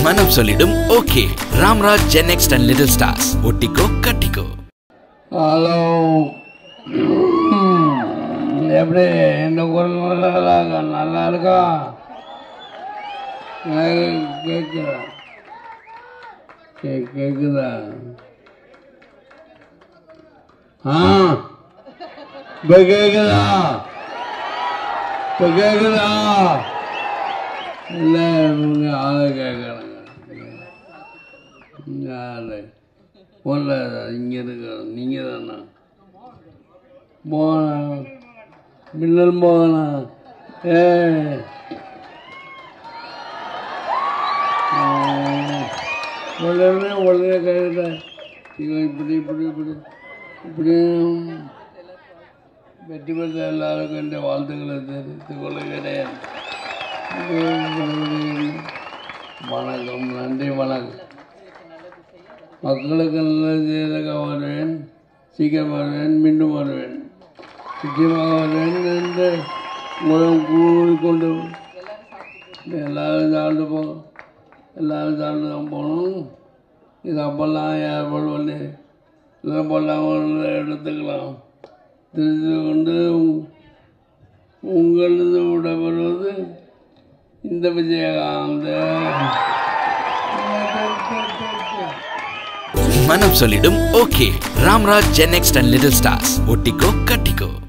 மனம் சொல்லிடும் okay Ramraj gen next and little stars ஒட்டிக்கோ கட்டிக்கோ ஹலோ எப்படி இந்த குரல் நல்லா இருக்கா நல்லா இருக்கா கேட்குதா கே கேட்குதா ஆ இப்போ கேட்குதா இப்போ கேட்குதா இல்லை இவங்க ஆளை கேட்குறாங்க ஆளு ஒன்ல இங்கே இருக்கிற நீங்கள் தானே போனா மின்னல் போனா ஏ உடனே உடனே கையில் இவன் இப்படி இப்படி இப்படி இப்படி வெற்றி பெற்ற எல்லாருக்கும் என்ற வாழ்த்துக்களை தெரிவித்துக் கொள்கிறேன் வணக்கம் நன்றி வணக்கம் மக்களுக்கு நல்லது செய்ததாக வருவேன் சீக்கிரம் வருவேன் மீண்டும் வருவேன் நிச்சயமாக வருவேன் என்று உங்களும் கூறிக்கொண்டு எல்லாரும் சாப்பிட்டு போ எல்லாரும் சாப்பிட்டு தான் போகணும் இது அப்போல்லாம் ஏற்படுவது இதெல்லாம் போடலாம் எடுத்துக்கலாம் தெரிந்து கொண்டு உங்களது விடப்படுவது இந்த விஜயகாந்த் மனம் சொல்லிடும் okay Ramraj gen next and little stars ஒட்டிக்கோ கட்டிக்கோ